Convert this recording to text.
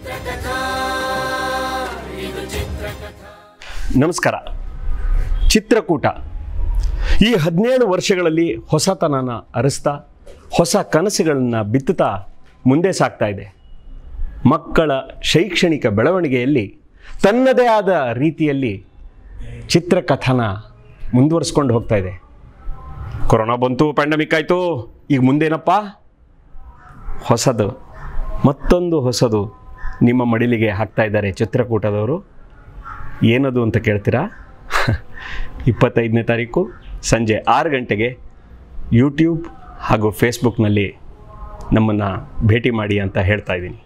ನಮಸ್ಕಾರ ಚಿತ್ರಕೂಟ ಈ ಹದಿನೇಳು ವರ್ಷಗಳಲ್ಲಿ ಹೊಸತನನ ಅರಸ್ತಾ ಹೊಸ ಕನಸುಗಳನ್ನು ಬಿತ್ತುತ್ತಾ ಮುಂದೆ ಸಾಗ್ತಾ ಇದೆ ಮಕ್ಕಳ ಶೈಕ್ಷಣಿಕ ಬೆಳವಣಿಗೆಯಲ್ಲಿ ತನ್ನದೇ ಆದ ರೀತಿಯಲ್ಲಿ ಚಿತ್ರಕಥನ ಮುಂದುವರಿಸ್ಕೊಂಡು ಹೋಗ್ತಾ ಇದೆ ಕೊರೋನಾ ಬಂತು ಪ್ಯಾಂಡಮಿಕ್ ಆಯಿತು ಈಗ ಮುಂದೇನಪ್ಪ ಹೊಸದು ಮತ್ತೊಂದು ಹೊಸದು ನಿಮ್ಮ ಮಡಿಲಿಗೆ ಹಾಕ್ತಾ ಇದ್ದಾರೆ ಚಿತ್ರಕೂಟದವರು ಏನದು ಅಂತ ಕೇಳ್ತೀರಾ ಇಪ್ಪತ್ತೈದನೇ ತಾರೀಕು ಸಂಜೆ ಆರು ಗಂಟೆಗೆ ಯೂಟ್ಯೂಬ್ ಹಾಗೂ ಫೇಸ್ಬುಕ್ನಲ್ಲಿ ನಮ್ಮನ್ನು ಭೇಟಿ ಮಾಡಿ ಅಂತ ಹೇಳ್ತಾ ಇದ್ದೀನಿ